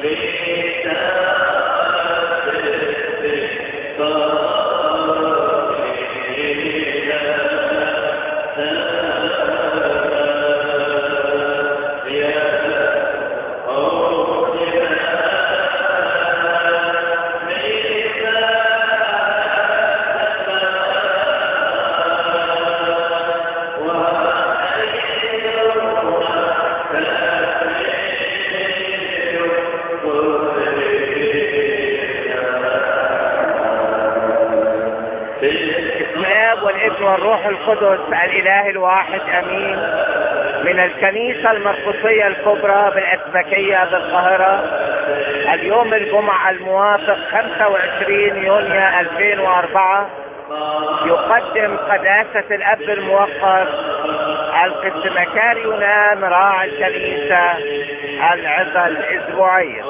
الاب والابن والروح القدس الاله الواحد امين من الكنيسة المرقسية الكبرى بالأسبكية بالقاهرة اليوم الجمعة الموافق 25 يونيو 2004 يقدم قداسة الأب الموقر القس مكاري يونان راعي الكنيسة العظة الأسبوعية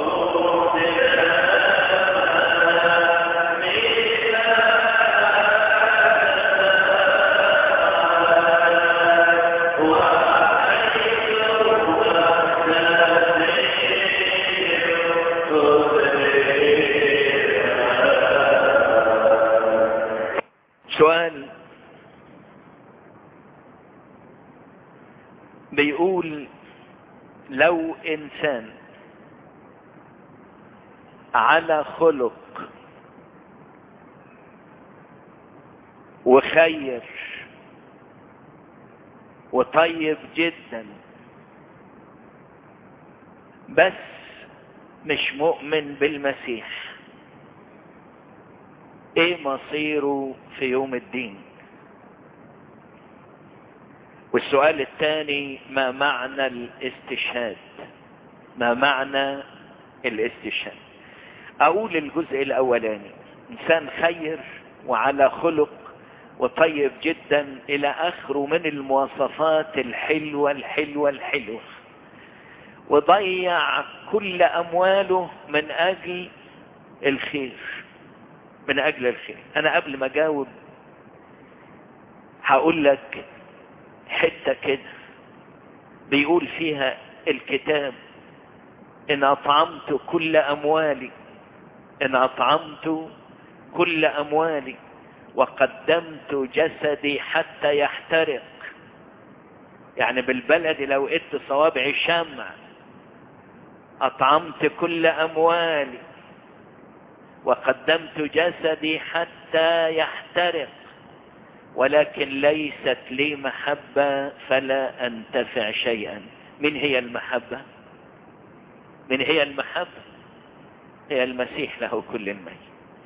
سؤال بيقول لو انسان على خلق وخير وطيب جدا بس مش مؤمن بالمسيح ايه مصيره في يوم الدين والسؤال الثاني ما معنى الاستشهاد ما معنى الاستشهاد اقول الجزء الاولاني انسان خير وعلى خلق وطيب جدا الى اخره من المواصفات الحلوة الحلوة الحلوة وضيع كل امواله من اجل الخير من اجل الخير انا قبل ما اجاوب هقول لك حتة كده بيقول فيها الكتاب ان اطعمت كل اموالي ان اطعمت كل اموالي وقدمت جسدي حتى يحترق يعني بالبلد لو قدت صوابعي شمع اطعمت كل اموالي وقدمت جسدي حتى يحترق ولكن ليست لي محبة فلا انتفع شيئا من هي المحبة من هي المحبة هي المسيح له كل المجد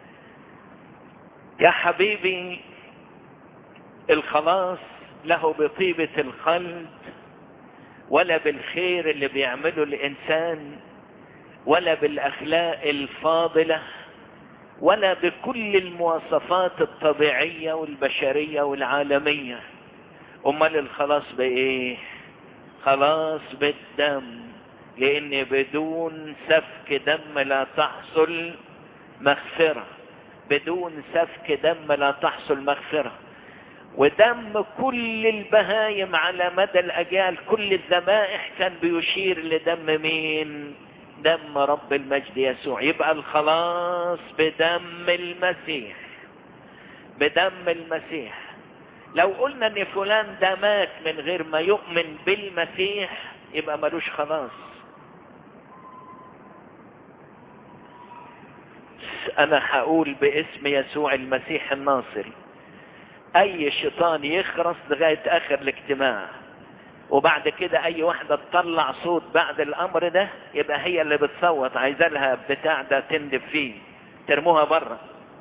يا حبيبي الخلاص له بطيبة القلب ولا بالخير اللي بيعمله الانسان ولا بالاخلاق الفاضله ولا بكل المواصفات الطبيعية والبشرية والعالمية امال الخلاص بايه خلاص بالدم لان بدون سفك دم لا تحصل مغفرة بدون سفك دم لا تحصل مغفرة ودم كل البهايم على مدى الاجيال كل الذبائح كان بيشير لدم مين دم رب المجد يسوع يبقى الخلاص بدم المسيح بدم المسيح لو قلنا ان فلان ده مات من غير ما يؤمن بالمسيح يبقى ملوش خلاص انا هقول باسم يسوع المسيح الناصري اي شيطان يخرس لغاية اخر الاجتماع وبعد كده اي واحدة تطلع صوت بعد الامر ده يبقى هي اللي بتصوت عايزة لها بتاع ده تندب فيه ترموها بره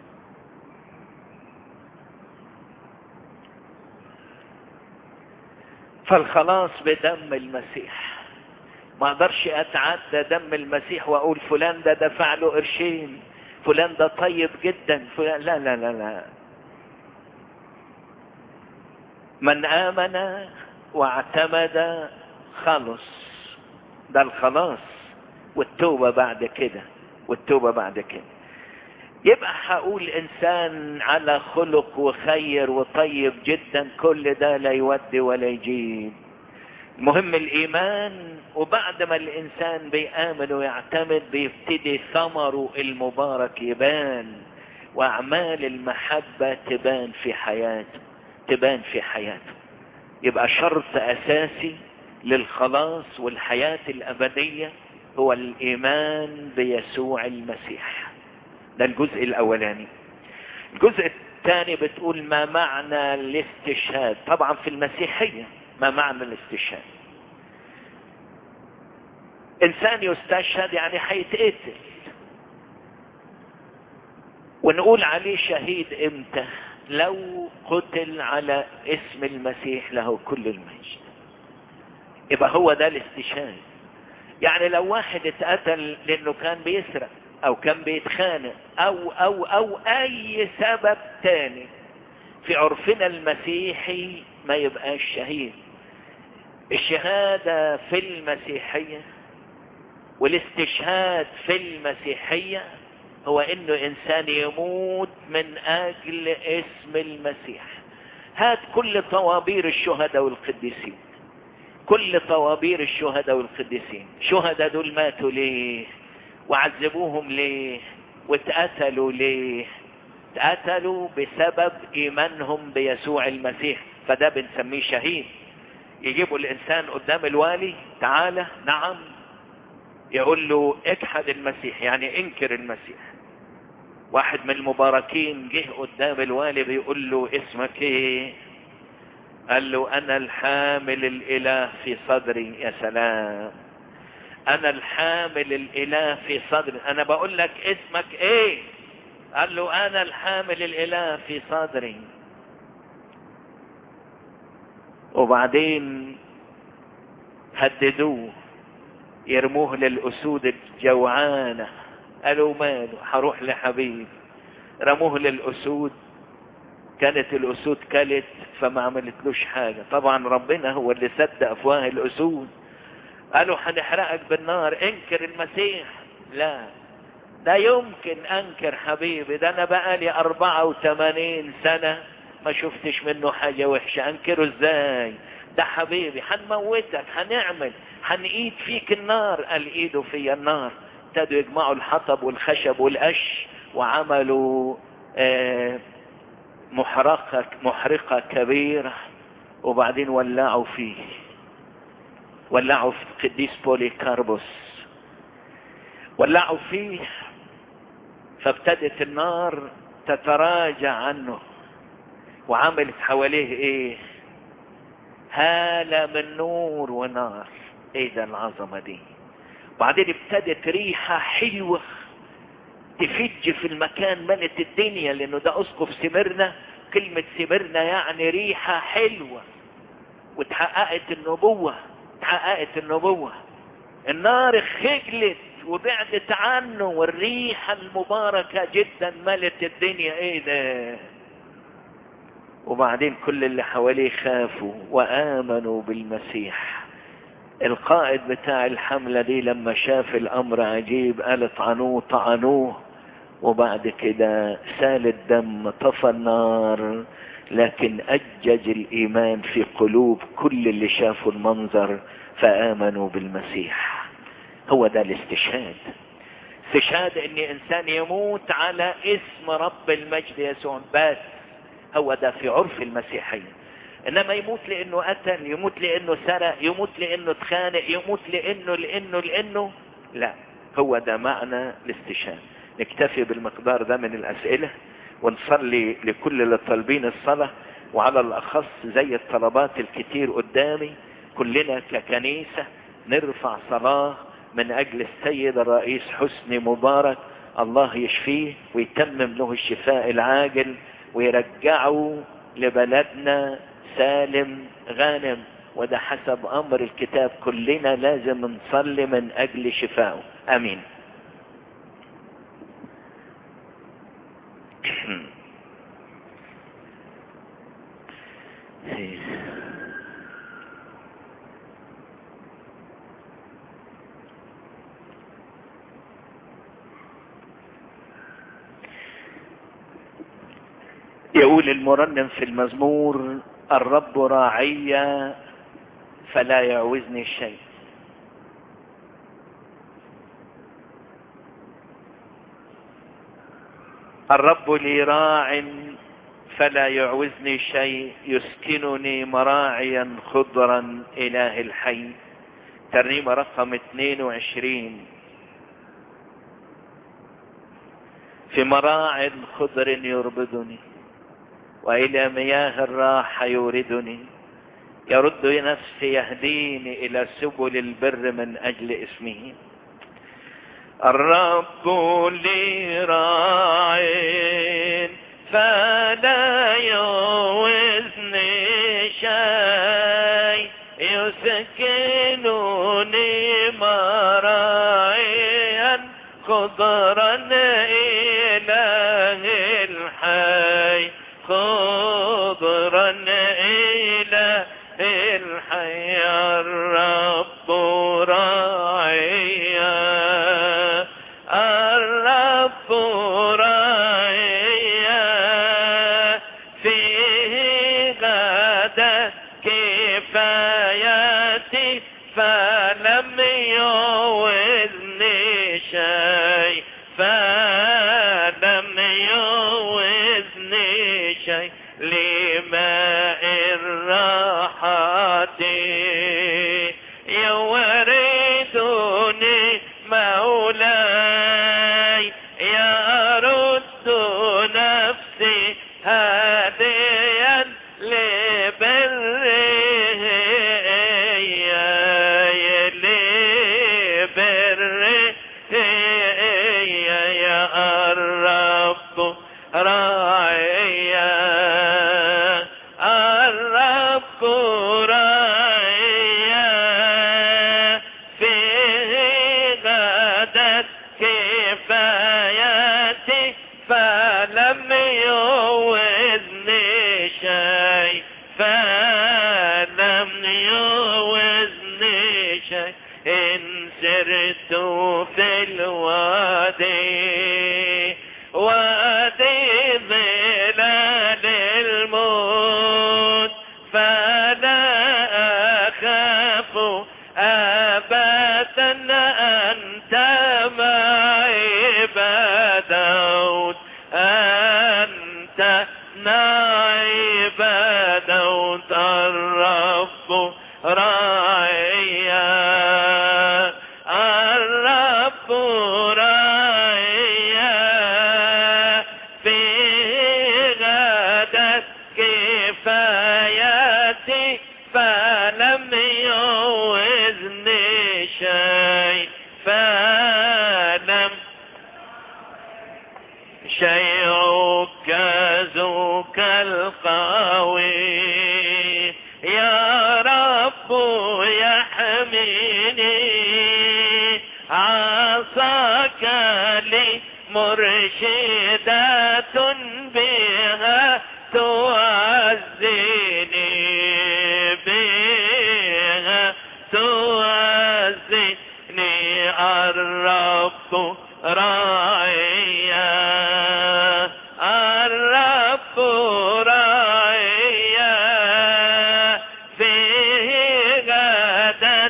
فالخلاص بدم المسيح ما اقدرش اتعدى دم المسيح واقول فلان ده دفع له قرشين فلان ده طيب جدا فلان لا لا لا لا من امن واعتمد خلص ده الخلاص والتوبة بعد كده والتوبة بعد كده يبقى هقول انسان على خلق وخير وطيب جدا كل ده لا يودي ولا يجيب مهم الايمان وبعد ما الانسان بيامن ويعتمد بيبتدي ثمره المبارك يبان واعمال المحبة تبان في حياته تبان في حياته يبقى شرط اساسي للخلاص والحياة الابدية هو الايمان بيسوع المسيح ده الجزء الاولاني الجزء الثاني بتقول ما معنى الاستشهاد طبعا في المسيحية ما معنى الاستشهاد انسان يستشهد يعني هيتقتل ونقول عليه شهيد امتى لو قتل على اسم المسيح له كل المجد يبقى هو ده الاستشهاد يعني لو واحد اتقتل لانه كان بيسرق او كان بيتخانق او او او اي سبب تاني في عرفنا المسيحي ما يبقاش شهيد الشهادة في المسيحية والاستشهاد في المسيحية هو انه انسان يموت من اجل اسم المسيح هات كل طوابير الشهداء والقديسين كل طوابير الشهداء والقديسين شهداء دول ماتوا ليه وعذبوهم ليه واتقتلوا ليه اتقتلوا بسبب ايمانهم بيسوع المسيح فده بنسميه شهيد يجيبوا الانسان قدام الوالي تعالى نعم يقول له اجحد المسيح يعني انكر المسيح واحد من المباركين جه قدام الوالي بيقول له اسمك ايه قال له انا الحامل الاله في صدري يا سلام انا الحامل الاله في صدري انا بقول لك اسمك ايه قال له انا الحامل الاله في صدري وبعدين هددوه يرموه للاسود الجوعانة قالوا ماله هروح لحبيب رموه للاسود كانت الاسود كلت فما عملتلوش حاجة طبعا ربنا هو اللي سد افواه الاسود قالوا هنحرقك بالنار انكر المسيح لا لا يمكن انكر حبيبي ده انا بقالي اربعة وثمانين سنة ما شفتش منه حاجة وحشة انكره ازاي ده حبيبي هنموتك هنعمل هنقيد فيك النار قال ايده في النار ابتدوا يجمعوا الحطب والخشب والقش وعملوا آه محرقة محرقة كبيرة وبعدين ولعوا فيه ولعوا في القديس بوليكاربوس ولعوا فيه فابتدت النار تتراجع عنه وعملت حواليه ايه هالة من نور ونار ايه ده العظمة دي وبعدين ابتدت ريحة حلوة تفج في المكان ملت الدنيا لانه ده اسقف سمرنا كلمة سمرنا يعني ريحة حلوة وتحققت النبوة تحققت النبوة النار خجلت وبعدت عنه والريحة المباركة جدا ملت الدنيا ايه ده وبعدين كل اللي حواليه خافوا وآمنوا بالمسيح القائد بتاع الحملة دي لما شاف الأمر عجيب قال طعنوه طعنوه وبعد كده سال الدم طفى النار لكن أجج الإيمان في قلوب كل اللي شافوا المنظر فآمنوا بالمسيح هو ده الاستشهاد استشهاد ان انسان يموت على اسم رب المجد يسوع بس هو ده في عرف المسيحية انما يموت لانه قتل يموت لانه سرق يموت لانه اتخانق يموت لانه لانه لانه لا هو ده معنى الاستشهاد نكتفي بالمقدار ده من الاسئلة ونصلي لكل اللي طالبين الصلاة وعلى الاخص زي الطلبات الكتير قدامي كلنا ككنيسة نرفع صلاة من اجل السيد الرئيس حسني مبارك الله يشفيه ويتمم له الشفاء العاجل ويرجعه لبلدنا سالم غانم وده حسب امر الكتاب كلنا لازم نصلي من اجل شفائه امين يقول المرنم في المزمور الرب راعي فلا يعوزني شيء الرب لي راع فلا يعوزني شيء يسكنني مراعيا خضرا اله الحي ترنيمة رقم 22 في مراع خضر يربدني والى مياه الراحة يوردني يرد نفسي يهديني الى سبل البر من اجل اسمه الرب لي راع فلا يوزني شيء يسكنني مراعيا خضرا إله الحي خضرا إله الحي الرب راعيا الرب راعيا فيه غدا كفايتي فلم يوزني شيء فلم يوزني شيء لماء الراحة يوردني مولاي يرد نفسي هاديا لبره لبره يا الرب راعيا الرب راعيا في غدت كفايتي فلم يوزني شيء فلم يوزني شيء إن سرت في الوادي وادي ظلال الموت فلا أخاف أبدا أنت معي بدوت أنت معي بدوت الرب راعيا الرب راعيا في غدت كفايتي فلم يوزني شيء فلم شيعك ذوك القوي يا رب يحميني عصاك لي مرشدة بها تعزني بها تعزني الرب راعيا الرب راعيا فيه غدت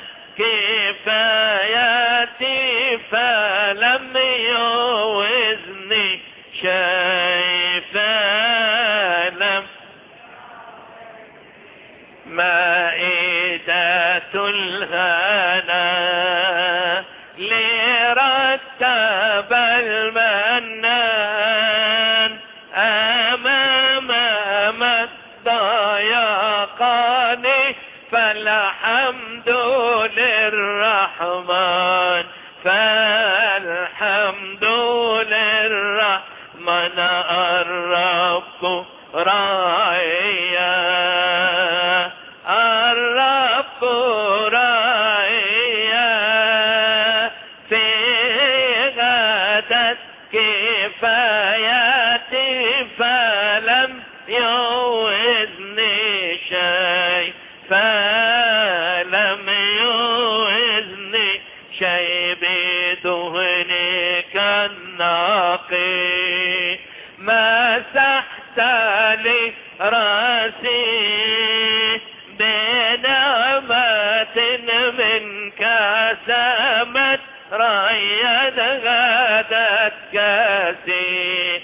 كفايتي فلم يوزني شيء فلم مائدة الغنى لرتب المنان أمام ما ضيقان فالحمد للرحمن فالحمد للرحمن الرب راعيا الرب راعيا في غدت كفايتي فلم يوزني شيء فلم يوزني شيء بدهنك النقي مسحت لي راسي بنعمة رايد غدت كاسي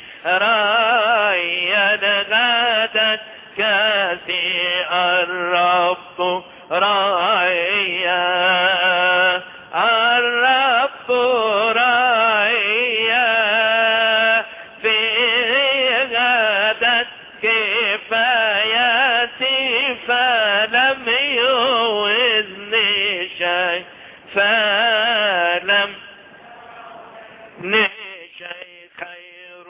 رايد غدت كاسي الرب رايا الرب رايا في غدت كفايتي فلم يوزني شيء فلم شيء خير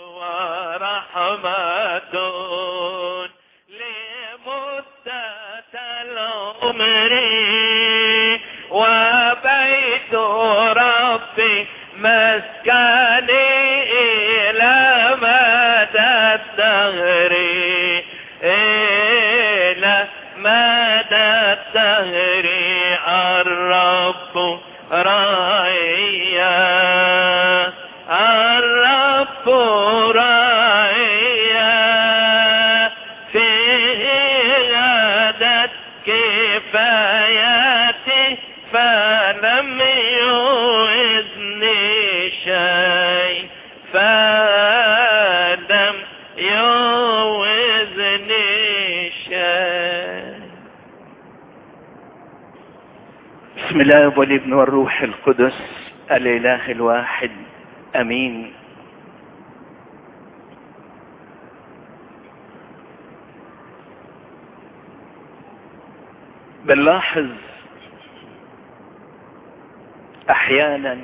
ورحمة لمدة العمر وبيت ربي مسكني إلى مدى الدهر إلى مدى الدهر الرب رايا الرب رايا في غدت كفايتي فلم يوزني شيء فلم يوزني شيء بسم الله والابن والروح القدس الاله الواحد امين بنلاحظ احيانا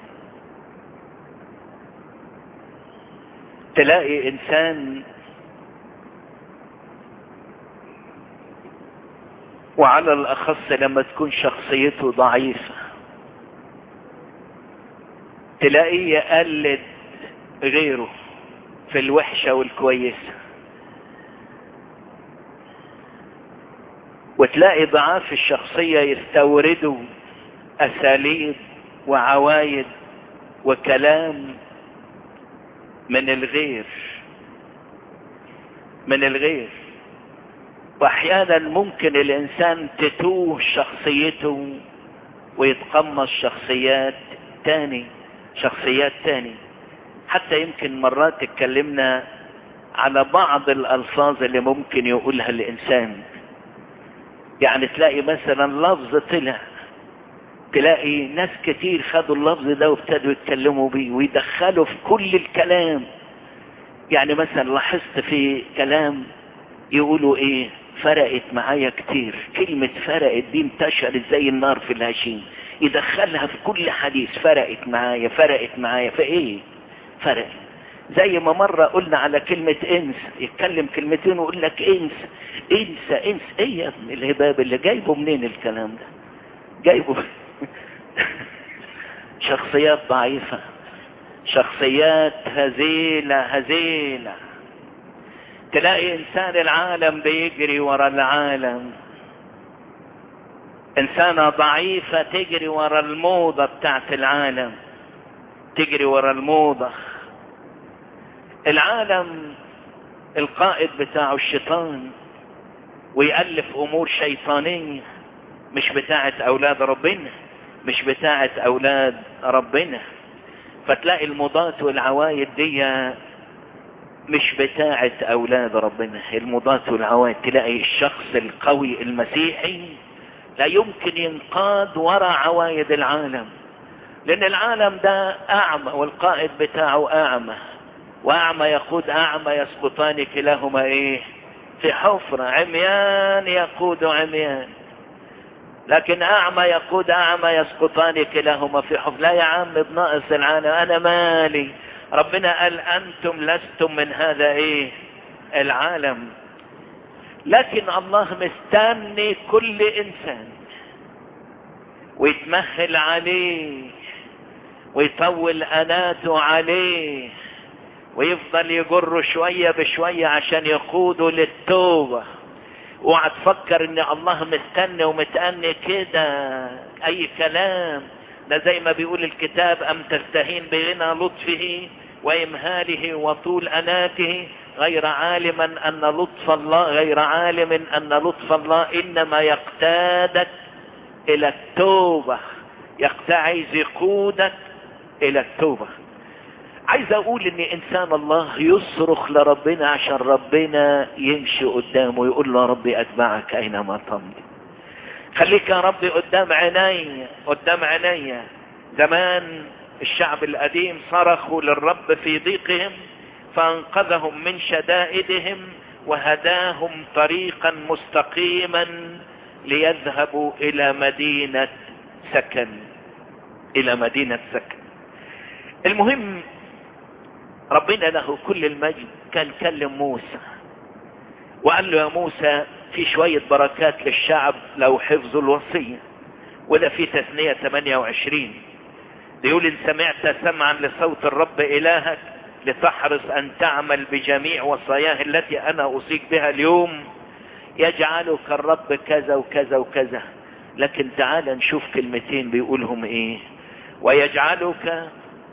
تلاقي انسان وعلى الاخص لما تكون شخصيته ضعيفة تلاقيه يقلد غيره في الوحشة والكويسة وتلاقي ضعاف الشخصية يستوردوا اساليب وعوايد وكلام من الغير من الغير واحيانا ممكن الانسان تتوه شخصيته ويتقمص شخصيات تاني شخصيات تاني حتى يمكن مرات اتكلمنا على بعض الالفاظ اللي ممكن يقولها الانسان يعني تلاقي مثلا لفظ طلع تلاقي ناس كتير خدوا اللفظ ده وابتدوا يتكلموا بيه ويدخلوا في كل الكلام يعني مثلا لاحظت في كلام يقولوا ايه فرقت معايا كتير كلمة فرقت دي انتشرت زي النار في الهشيم يدخلها في كل حديث فرقت معايا فرقت معايا فايه فرقت زي ما مرة قلنا على كلمة انس يتكلم كلمتين ويقول لك انس انسى انس ايه يا ابن الهباب اللي جايبه منين الكلام ده جايبه شخصيات ضعيفة شخصيات هزيلة هزيلة تلاقي انسان العالم بيجري ورا العالم انسانة ضعيفة تجري ورا الموضة بتاعت العالم تجري ورا الموضة العالم القائد بتاعه الشيطان ويألف امور شيطانية مش بتاعت اولاد ربنا مش بتاعت اولاد ربنا فتلاقي المضات والعوايد دي مش بتاعت اولاد ربنا المضات والعوايد تلاقي الشخص القوي المسيحي لا يمكن ينقاد وراء عوايد العالم لان العالم ده اعمى والقائد بتاعه اعمى واعمى يقود اعمى يسقطان كلاهما ايه في حفرة عميان يقود عميان لكن اعمى يقود اعمى يسقطان كلاهما في حفرة لا يا عم بناقص العالم انا مالي ربنا قال انتم لستم من هذا ايه العالم لكن الله مستني كل انسان ويتمهل عليه ويطول اناته عليه ويفضل يجره شوية بشوية عشان يقوده للتوبة اوعى تفكر ان الله مستني ومتأني كده اي كلام ده زي ما بيقول الكتاب ام تستهين بغنى لطفه وامهاله وطول اناته غير عالما ان لطف الله غير عالم ان لطف الله انما يقتادك الى التوبة عايز يقودك الى التوبة عايز اقول ان انسان الله يصرخ لربنا عشان ربنا يمشي قدامه يقول له يا ربي اتبعك اينما تمضي خليك يا ربي قدام عيني قدام عيني زمان الشعب القديم صرخوا للرب في ضيقهم فانقذهم من شدائدهم وهداهم طريقا مستقيما ليذهبوا الى مدينة سكن الى مدينة سكن المهم ربنا له كل المجد كان كلم موسى وقال له يا موسى في شوية بركات للشعب لو حفظوا الوصية وده في تثنية 28 يقول ان سمعت سمعا لصوت الرب الهك لتحرص ان تعمل بجميع وصاياه التي انا اوصيك بها اليوم يجعلك الرب كذا وكذا وكذا لكن تعال نشوف كلمتين بيقولهم ايه ويجعلك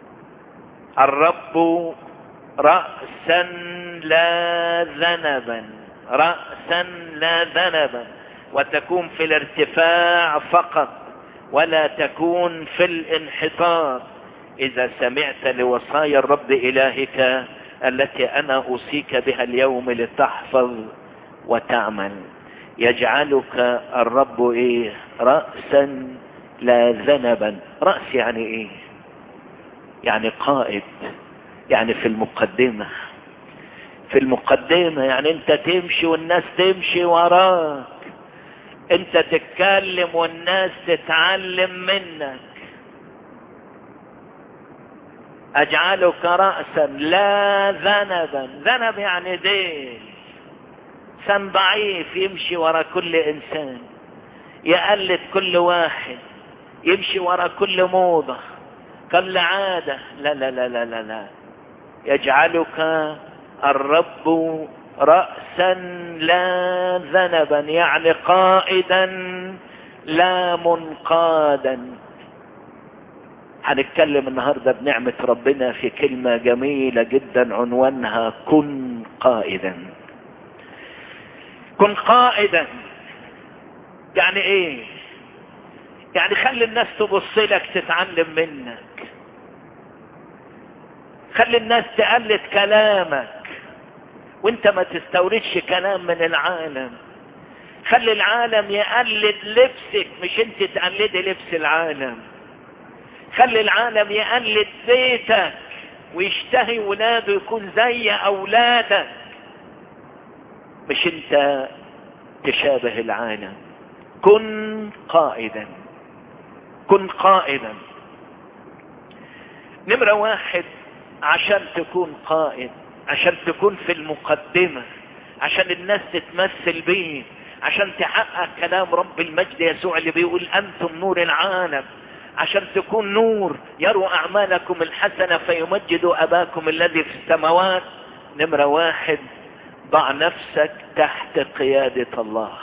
الرب رأسا لا ذنبا رأسا لا ذنبا وتكون في الارتفاع فقط ولا تكون في الانحطاط اذا سمعت لوصايا الرب الهك التي انا اوصيك بها اليوم لتحفظ وتعمل يجعلك الرب ايه رأسا لا ذنبا رأس يعني ايه يعني قائد يعني في المقدمة في المقدمة يعني انت تمشي والناس تمشي وراك انت تتكلم والناس تتعلم منك اجعلك رأسا لا ذنبا ذنب يعني دين انسان ضعيف يمشي ورا كل انسان يقلد كل واحد يمشي ورا كل موضة كل عادة لا لا لا لا لا, لا. يجعلك الرب رأسا لا ذنبا يعني قائدا لا منقادا هنتكلم النهاردة بنعمة ربنا في كلمة جميلة جدا عنوانها كن قائدا كن قائدا يعني ايه يعني خلي الناس تبص لك تتعلم منك خلي الناس تقلد كلامك وانت ما تستوردش كلام من العالم خلي العالم يقلد لبسك مش انت تقلدي لبس العالم خلي العالم يقلد بيتك ويشتهي ولاده يكون زي اولادك مش انت تشابه العالم كن قائدا كن قائدا نمرة واحد عشان تكون قائد عشان تكون في المقدمة عشان الناس تتمثل بيه عشان تحقق كلام رب المجد يسوع اللي بيقول انتم نور العالم عشان تكون نور يروا اعمالكم الحسنة فيمجدوا اباكم الذي في السماوات نمرة واحد ضع نفسك تحت قيادة الله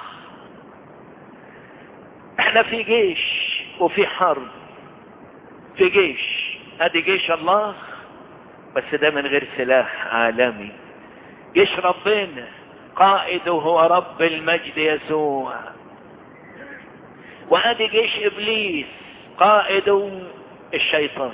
احنا في جيش وفي حرب في جيش ادي جيش الله بس ده من غير سلاح عالمي جيش ربنا قائده هو رب المجد يسوع وادي جيش ابليس قائده الشيطان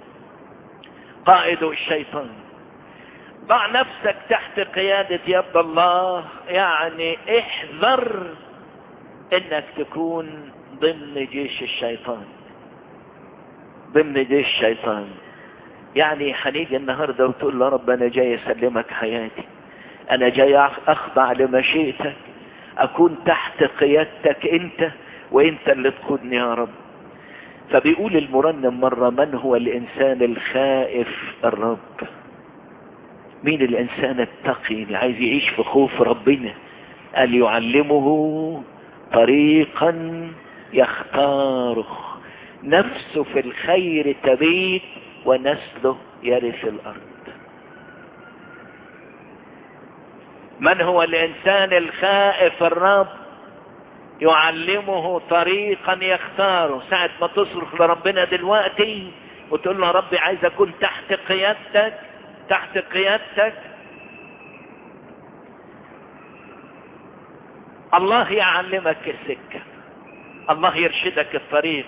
قائده الشيطان ضع نفسك تحت قيادة يد الله يعني احذر انك تكون ضمن جيش الشيطان ضمن جيش الشيطان يعني هنيجي النهاردة وتقول له رب انا جاي اسلمك حياتي انا جاي اخضع لمشيئتك اكون تحت قيادتك انت وانت اللي تقودني يا رب فبيقول المرنم مرة من هو الانسان الخائف الرب مين الانسان التقي اللي عايز يعيش في خوف ربنا قال يعلمه طريقا يختاره نفسه في الخير تبيت ونسله يرث الارض من هو الانسان الخائف الرب يعلمه طريقا يختاره ساعة ما تصرخ لربنا دلوقتي وتقول له يا ربي عايز اكون تحت قيادتك تحت قيادتك الله يعلمك السكة الله يرشدك الطريق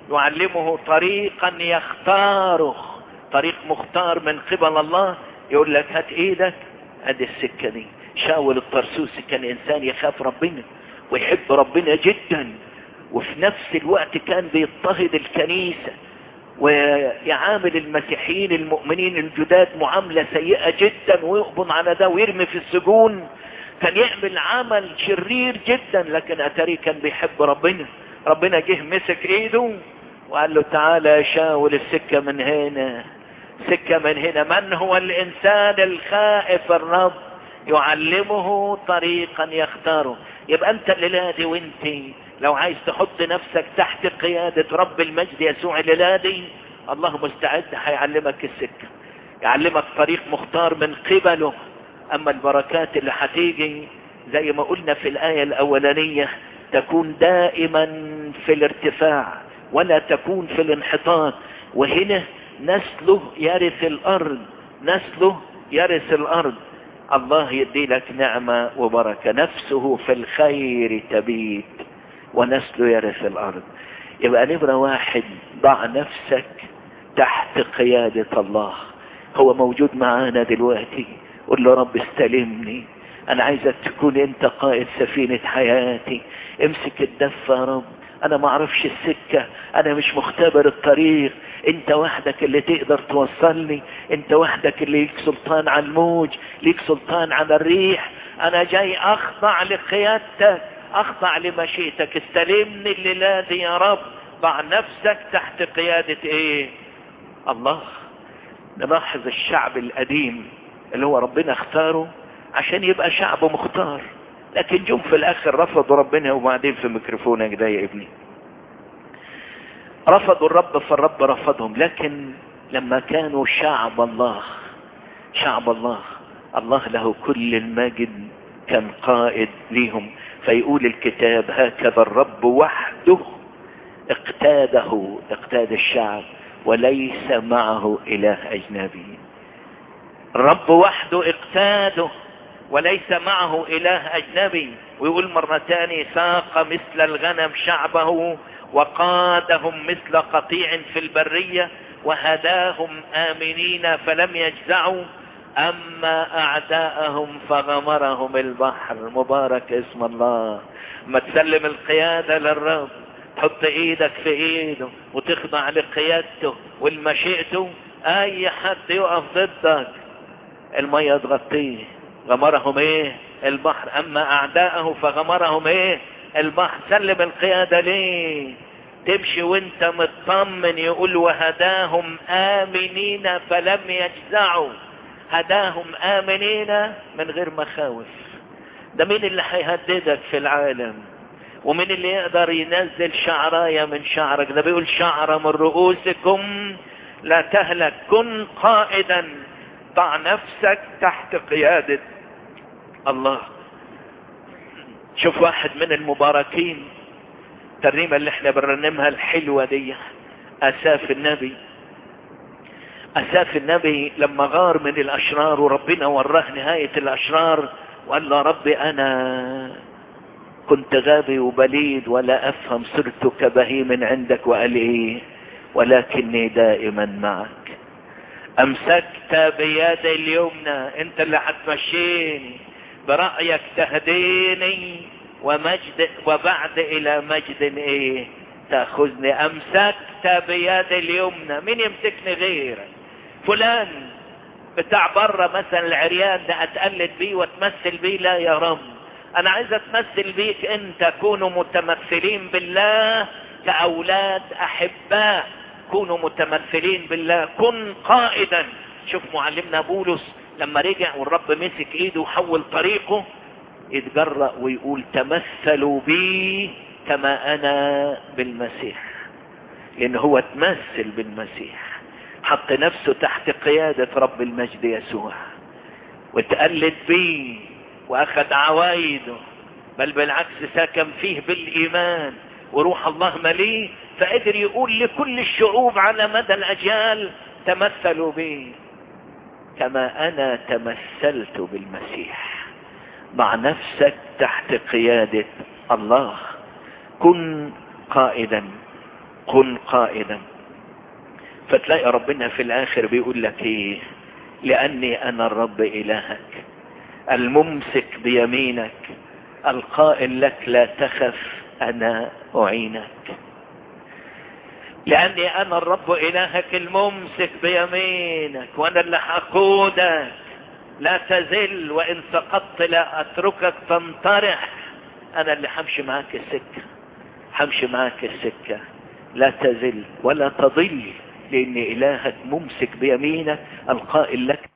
يعلمه طريقا يختاره طريق مختار من قبل الله يقول لك هات ايدك ادي السكة دي شاول الطرسوسي كان انسان يخاف ربنا ويحب ربنا جدا وفي نفس الوقت كان بيضطهد الكنيسة ويعامل المسيحيين المؤمنين الجداد معاملة سيئة جدا ويقبض على ده ويرمي في السجون كان يعمل عمل شرير جدا لكن اتاري كان بيحب ربنا ربنا جه مسك ايده وقال له تعالى يا شاول السكة من هنا سكة من هنا من هو الانسان الخائف الرب يعلمه طريقا يختاره يبقى انت الليلة دي وانت لو عايز تحط نفسك تحت قيادة رب المجد يسوع الليلة دي الله مستعد هيعلمك السكة يعلمك طريق مختار من قبله اما البركات اللي هتيجي زي ما قلنا في الآية الاولانية تكون دائما في الارتفاع ولا تكون في الانحطاط وهنا نسله يرث الارض نسله يرث الارض الله يدي لك نعمة وبركة نفسه في الخير تبيت ونسله يرث الارض يبقى نمرة واحد ضع نفسك تحت قيادة الله هو موجود معانا دلوقتي قل له رب استلمني انا عايزك تكون انت قائد سفينة حياتي امسك الدفة يا رب انا ما اعرفش السكة انا مش مختبر الطريق انت وحدك اللي تقدر توصلني انت وحدك اللي ليك سلطان على الموج ليك سلطان على الريح انا جاي اخضع لقيادتك اخضع لمشيئتك استلمني الليلة دي يا رب ضع نفسك تحت قيادة ايه الله نلاحظ الشعب القديم اللي هو ربنا اختاره عشان يبقى شعب مختار لكن جم في الاخر رفضوا ربنا وبعدين في ميكروفونك ده يا ابني رفضوا الرب فالرب رفضهم لكن لما كانوا شعب الله شعب الله الله له كل المجد كان قائد ليهم فيقول الكتاب هكذا الرب وحده اقتاده اقتاد الشعب وليس معه اله اجنبي الرب وحده اقتاده وليس معه اله اجنبي ويقول مرة تاني ساق مثل الغنم شعبه وقادهم مثل قطيع في البرية وهداهم امنين فلم يجزعوا اما اعداءهم فغمرهم البحر مبارك اسم الله ما تسلم القيادة للرب تحط ايدك في ايده وتخضع لقيادته ولمشيئته اي حد يقف ضدك المية تغطيه غمرهم ايه البحر اما اعداءه فغمرهم ايه البحر سلم القيادة ليه تمشي وانت مطمن يقول وهداهم امنين فلم يجزعوا هداهم امنين من غير مخاوف ده مين اللي هيهددك في العالم ومين اللي يقدر ينزل شعراية من شعرك ده بيقول شعرة من رؤوسكم لا تهلك كن قائدا ضع نفسك تحت قيادة الله شوف واحد من المباركين الترنيمة اللي احنا بنرنمها الحلوة دي اساف النبي اساف النبي لما غار من الاشرار وربنا وراه نهاية الاشرار وقال له ربي انا كنت غبي وبليد ولا افهم صرت كبهيم عندك وقال ايه ولكني دائما معك امسكت بيد اليمنى انت اللي هتمشيني برأيك تهديني ومجد وبعد الى مجد ايه تاخذني امسكت بيد اليمنى مين يمسكني غيرك فلان بتاع بره مثلا العريان ده اتقلد بيه واتمثل بيه لا يا رب انا عايز اتمثل بيك انت كونوا متمثلين بالله كاولاد احباء كونوا متمثلين بالله كن قائدا شوف معلمنا بولس لما رجع والرب مسك ايده وحول طريقه يتجرأ ويقول تمثلوا بي كما انا بالمسيح لان هو تمثل بالمسيح حط نفسه تحت قيادة رب المجد يسوع وتقلد بيه واخذ عوايده بل بالعكس سكن فيه بالايمان وروح الله مليه فقدر يقول لكل الشعوب على مدى الاجيال تمثلوا بي كما انا تمثلت بالمسيح مع نفسك تحت قيادة الله كن قائدا كن قائدا فتلاقي ربنا في الاخر بيقول لك ايه لاني انا الرب الهك الممسك بيمينك القائل لك لا تخف انا اعينك لاني انا الرب الهك الممسك بيمينك وانا اللي هقودك لا تزل وان سقطت لا اتركك تنطرح انا اللي همشي معاك السكة همشي معاك السكة لا تزل ولا تضل لان الهك ممسك بيمينك القائل لك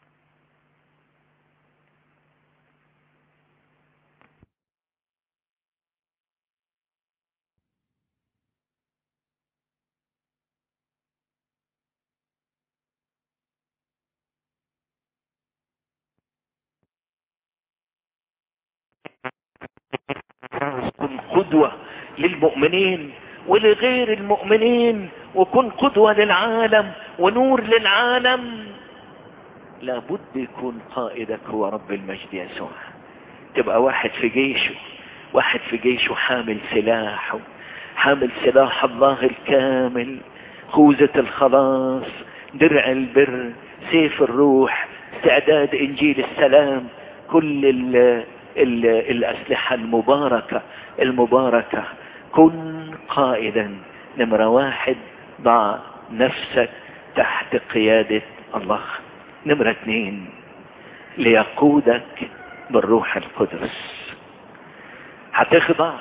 كن قدوة للمؤمنين ولغير المؤمنين وكن قدوة للعالم ونور للعالم لابد يكون قائدك هو رب المجد يسوع تبقى واحد في جيشه واحد في جيشه حامل سلاحه حامل سلاح الله الكامل خوذة الخلاص درع البر سيف الروح استعداد انجيل السلام كل ال ال الاسلحة المباركة المباركة كن قائدا نمرة واحد ضع نفسك تحت قيادة الله نمرة اثنين ليقودك بالروح القدس هتخضع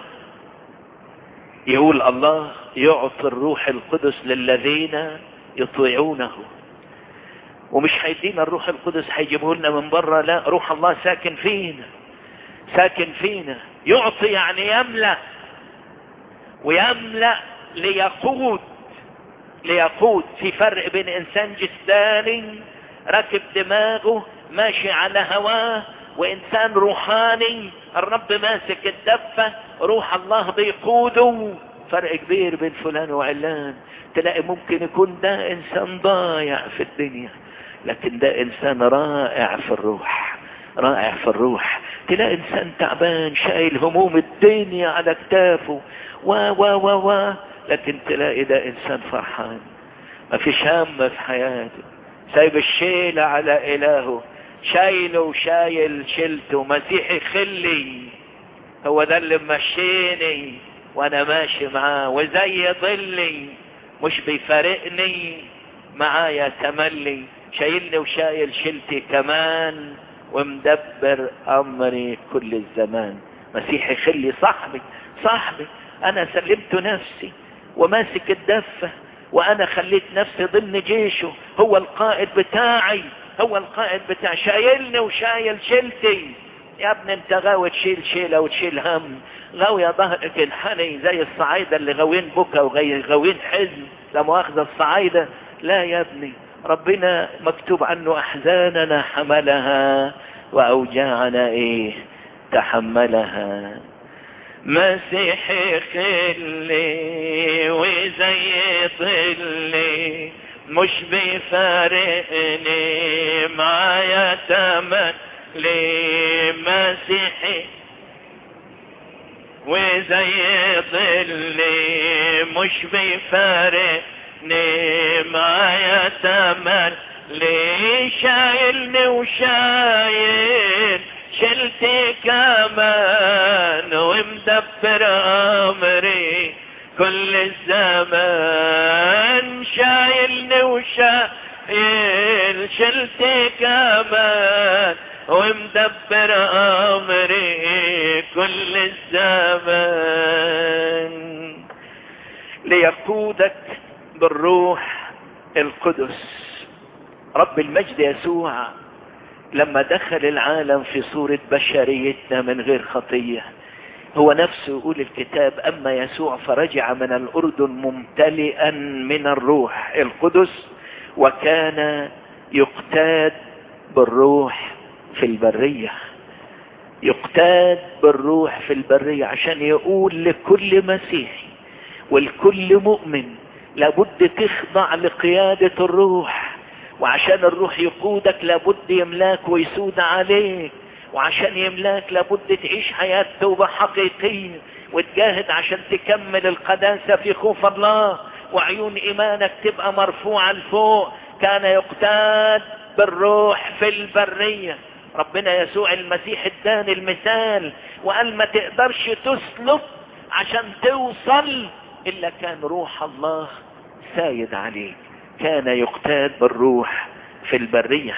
يقول الله يعطي الروح القدس للذين يطيعونه ومش هيدينا الروح القدس هيجيبه لنا من بره لا روح الله ساكن فينا ساكن فينا يعطي يعني يملأ ويملأ ليقود ليقود في فرق بين انسان جسداني راكب دماغه ماشي على هواه وانسان روحاني الرب ماسك الدفة روح الله بيقوده فرق كبير بين فلان وعلان تلاقي ممكن يكون ده انسان ضايع في الدنيا لكن ده انسان رائع في الروح رائع في الروح تلاقي انسان تعبان شايل هموم الدنيا على كتافه و و و و لكن تلاقي ده انسان فرحان ما فيش هم في حياته سايب الشيلة على الهه شايله وشايل شيلته مسيحي خلي هو ده اللي مشيني وانا ماشي معاه وزي ظلي مش بيفارقني معايا تملي شايلني وشايل شيلتي كمان ومدبر امري كل الزمان مسيحي خلي صاحبي صاحبي انا سلمت نفسي وماسك الدفة وانا خليت نفسي ضمن جيشه هو القائد بتاعي هو القائد بتاعي شايلني وشايل شيلتي يا ابني انت غاوي تشيل شيلة وتشيل هم غاوي ظهرك انحني زي الصعايدة اللي غاوين بكا وغاوين حزن لا مؤاخذة الصعايدة لا يا ابني ربنا مكتوب عنه احزاننا حملها واوجاعنا ايه تحملها مسيحي خلي وزي ظلي مش بيفارقني معايا تملي مسيحي وزي ظلي مش بيفارقني معايا تمل ليه شايلني وشايل شلتي كمان ومدبر امري كل الزمان شايلني وشايل شلتي كمان ومدبر امري كل الزمان ليقودك بالروح القدس رب المجد يسوع لما دخل العالم في صورة بشريتنا من غير خطية هو نفسه يقول الكتاب أما يسوع فرجع من الأردن ممتلئا من الروح القدس وكان يقتاد بالروح في البرية يقتاد بالروح في البرية عشان يقول لكل مسيحي والكل مؤمن لابد تخضع لقيادة الروح وعشان الروح يقودك لابد يملاك ويسود عليك وعشان يملاك لابد تعيش حياة توبة حقيقية وتجاهد عشان تكمل القداسة في خوف الله وعيون ايمانك تبقى مرفوعة لفوق كان يقتاد بالروح في البرية ربنا يسوع المسيح اداني المثال وقال ما تقدرش تسلك عشان توصل الا كان روح الله سايد عليك كان يقتاد بالروح في البرية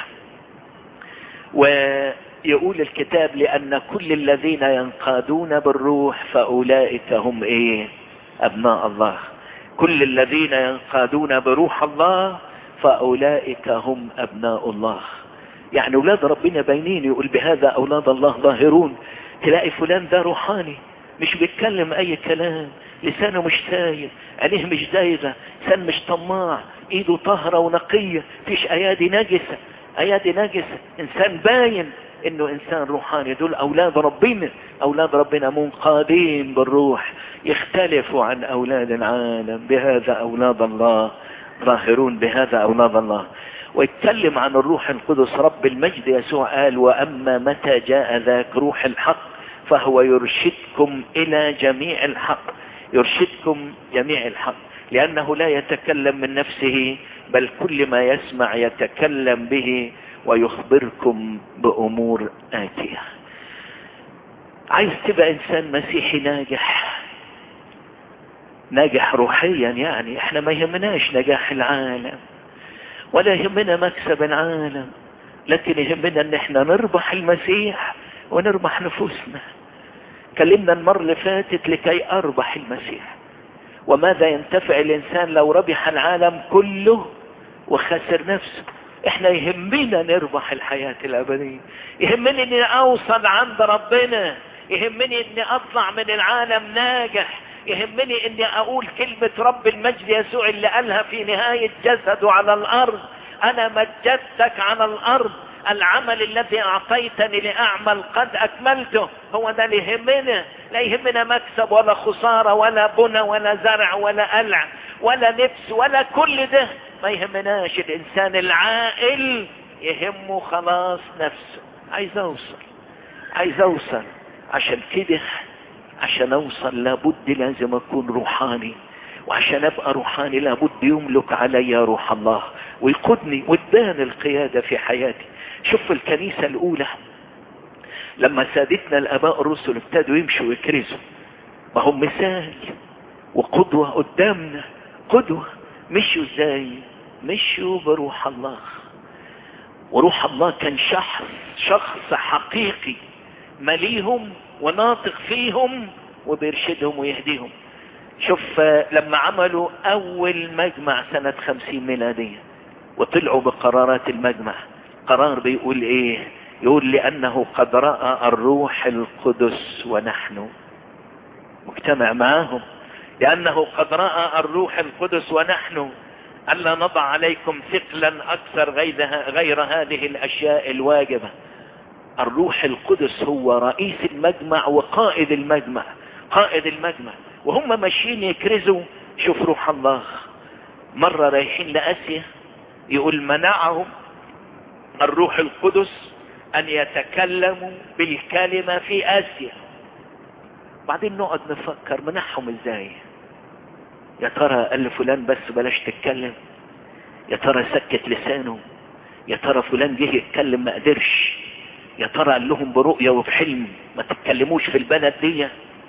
ويقول الكتاب لأن كل الذين ينقادون بالروح فأولئك هم إيه أبناء الله كل الذين ينقادون بروح الله فأولئك هم أبناء الله يعني أولاد ربنا باينين يقول بهذا أولاد الله ظاهرون تلاقي فلان ده روحاني مش بيتكلم أي كلام لسانه مش ساير عينيه مش دايغة لسان مش طماع ايده طهرة ونقية فيش ايادي نجسة ايادي نجسة انسان باين انه انسان روحاني دول اولاد ربنا اولاد ربنا منقادين بالروح يختلفوا عن اولاد العالم بهذا اولاد الله ظاهرون بهذا اولاد الله ويتكلم عن الروح القدس رب المجد يسوع قال واما متى جاء ذاك روح الحق فهو يرشدكم الى جميع الحق يرشدكم جميع الحق لأنه لا يتكلم من نفسه بل كل ما يسمع يتكلم به ويخبركم بأمور آتية عايز تبقى إنسان مسيحي ناجح ناجح روحيا يعني احنا ما يهمناش نجاح العالم ولا يهمنا مكسب العالم لكن يهمنا ان احنا نربح المسيح ونربح نفوسنا كلمنا المرة اللي فاتت لكي اربح المسيح وماذا ينتفع الانسان لو ربح العالم كله وخسر نفسه احنا يهمنا نربح الحياة الابدية يهمني اني اوصل عند ربنا يهمني اني اطلع من العالم ناجح يهمني اني اقول كلمة رب المجد يسوع اللي قالها في نهاية جسده على الارض انا مجدتك على الارض العمل الذي اعطيتني لاعمل قد اكملته هو ده اللي يهمنا لا يهمنا مكسب ولا خسارة ولا بنى ولا زرع ولا قلع ولا لبس ولا كل ده ما يهمناش الانسان العاقل يهمه خلاص نفسه عايز اوصل عايز اوصل عشان كده عشان اوصل لابد لازم اكون روحاني وعشان ابقى روحاني لابد يملك علي روح الله ويقودني وادان القيادة في حياتي شوف الكنيسة الاولى لما سادتنا الاباء الرسل ابتدوا يمشوا ويكرزوا ما هم مثال وقدوة قدامنا قدوة مشوا ازاي مشوا بروح الله وروح الله كان شخص شخص حقيقي مليهم وناطق فيهم وبيرشدهم ويهديهم شوف لما عملوا اول مجمع سنة خمسين ميلادية وطلعوا بقرارات المجمع قرار بيقول ايه يقول لانه قد رأى الروح القدس ونحن مجتمع معاهم لانه قد رأى الروح القدس ونحن ألا نضع عليكم ثقلا أكثر غير هذه الأشياء الواجبة الروح القدس هو رئيس المجمع وقائد المجمع قائد المجمع وهم ماشيين يكرزوا شوف روح الله مرة رايحين لآسيا يقول منعهم الروح القدس أن يتكلموا بالكلمة في آسيا بعدين نقعد نفكر منعهم ازاي يا ترى قال لفلان بس بلاش تتكلم يا ترى سكت لسانه يا ترى فلان جه يتكلم ما قدرش يا ترى قال لهم برؤية وبحلم ما تتكلموش في البلد دي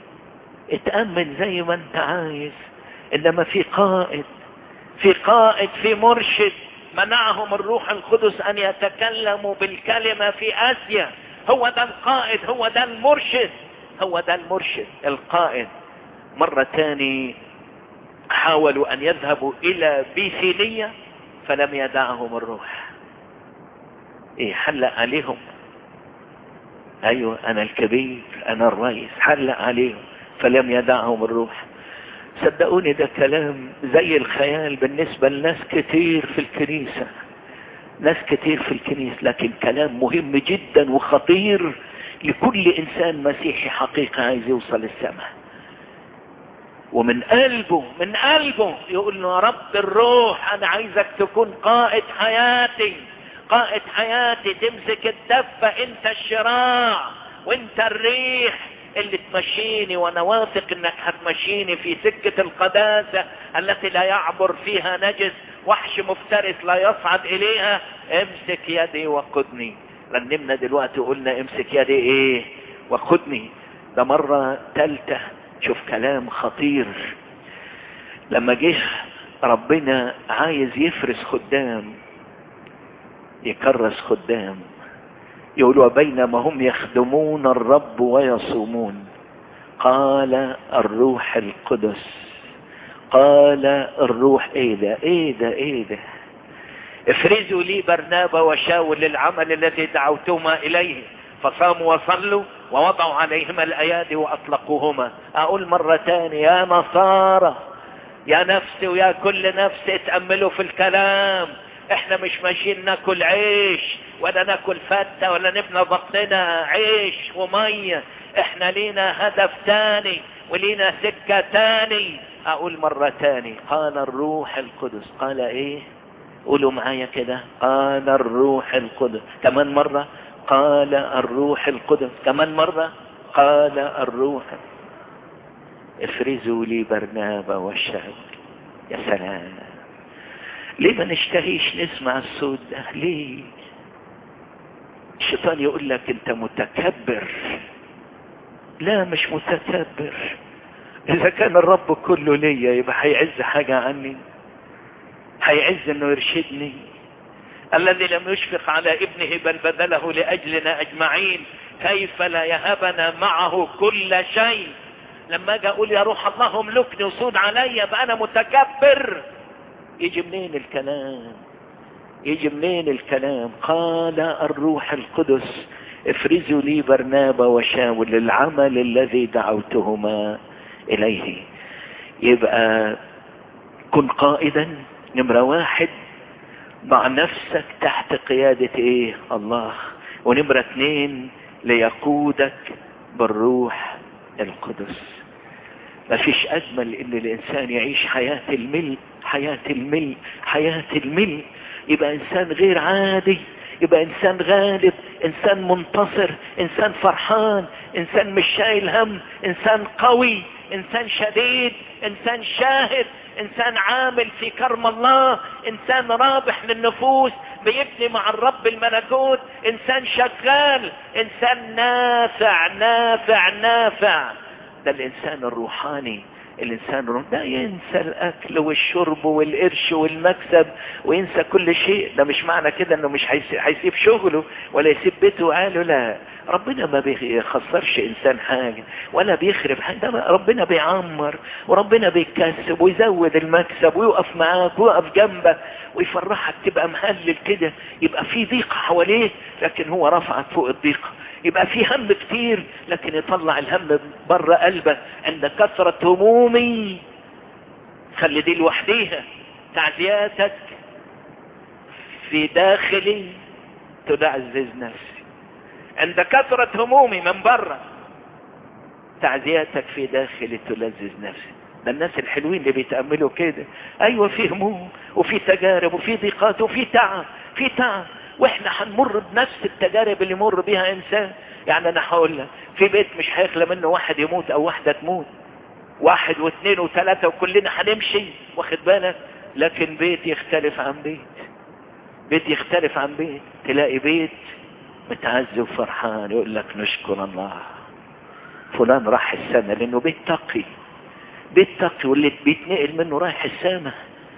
اتأمن زي ما انت عايز انما في قائد في قائد في مرشد منعهم الروح القدس ان يتكلموا بالكلمة في اسيا هو ده القائد هو ده المرشد هو ده المرشد القائد مرة تاني حاولوا ان يذهبوا الى بيثينية فلم يدعهم الروح ايه حلق عليهم ايوه انا الكبير انا الرئيس حلق عليهم فلم يدعهم الروح صدقوني ده كلام زي الخيال بالنسبة لناس كتير في الكنيسة ناس كتير في الكنيسة لكن كلام مهم جدا وخطير لكل انسان مسيحي حقيقة عايز يوصل السماء ومن قلبه من قلبه يقول له يا رب الروح انا عايزك تكون قائد حياتي قائد حياتي تمسك الدفة انت الشراع وانت الريح اللي هتمشيني وانا واثق انك هتمشيني في سكة القداسة التي لا يعبر فيها نجس وحش مفترس لا يصعد اليها امسك يدي وقدني رنمنا دلوقتي قلنا امسك يدي ايه وخدني ده مرة تالتة شوف كلام خطير لما جه ربنا عايز يفرس خدام يكرس خدام يقولوا بينما هم يخدمون الرب ويصومون قال الروح القدس قال الروح ايه ده ايه ده ايه ده افرزوا لي برنابا وشاول للعمل الذي دعوتهما اليه فصاموا وصلوا ووضعوا عليهما الايادي واطلقوهما اقول مرة تانية يا نصارى يا نفسي ويا كل نفس اتأملوا في الكلام احنا مش ماشيين ناكل عيش ولا ناكل فتة ولا نبنى بطننا عيش ومية احنا لينا هدف تاني ولينا سكة تاني اقول مرة تاني قال الروح القدس قال ايه قولوا معايا كده قال الروح القدس كمان مرة قال الروح القدس كمان مرة قال الروح افرزوا لي برنابا والشعب يا سلام ليه ما نشتهيش نسمع الصوت ده ليه الشيطان يقول لك انت متكبر لا مش متكبر اذا كان الرب كله ليا يبقى هيعز حاجة عني هيعز انه يرشدني الذي لم يشفق على ابنه بل بذله لاجلنا اجمعين كيف لا يهبنا معه كل شيء لما اجي اقول يا روح الله املكني وصود عليا بقى انا متكبر يجي منين الكلام يجي منين الكلام قال الروح القدس افرزوا لي برنابا وشاول للعمل الذي دعوتهما اليه يبقى كن قائدا نمرة واحد ضع نفسك تحت قيادة ايه الله ونمرة اتنين ليقودك بالروح القدس مفيش اجمل ان الانسان يعيش حياة الملء حياة الملء حياة الملء يبقى انسان غير عادي يبقى انسان غالب انسان منتصر انسان فرحان انسان مش شايل هم انسان قوي انسان شديد انسان شاهد انسان عامل في كرم الله انسان رابح للنفوس بيبني مع الرب الملكوت انسان شغال انسان نافع نافع نافع ده الانسان الروحاني الانسان الروحاني ده ينسى الاكل والشرب والقرش والمكسب وينسى كل شيء ده مش معنى كده انه مش هيسيب شغله ولا يسيب بيته وقاله لا ربنا ما بيخسرش انسان حاجة ولا بيخرب حاجة ده ربنا بيعمر وربنا بيكسب ويزود المكسب ويقف معاك ويقف جنبك ويفرحك تبقى مهلل كده يبقى في ضيقة حواليه لكن هو رفعك فوق الضيقة يبقى في هم كتير لكن يطلع الهم بره قلبك عند كثرة همومي خلي دي لوحديها تعزياتك في داخلي تدعزز نفسي عند كثرة همومي من بره تعزياتك في داخلي تلذذ نفسي ده الناس الحلوين اللي بيتأملوا كده ايوه في هموم وفي تجارب وفي ضيقات وفي تعب في تعب واحنا هنمر بنفس التجارب اللي مر بيها انسان يعني انا هقول لك في بيت مش هيخلى منه واحد يموت او واحدة تموت واحد واثنين وثلاثة وكلنا هنمشي واخد بالك لكن بيت يختلف عن بيت بيت يختلف عن بيت تلاقي بيت متعز وفرحان يقول لك نشكر الله فلان راح السنة لانه بيت تقي بيت تقي واللي بيتنقل منه رايح السماء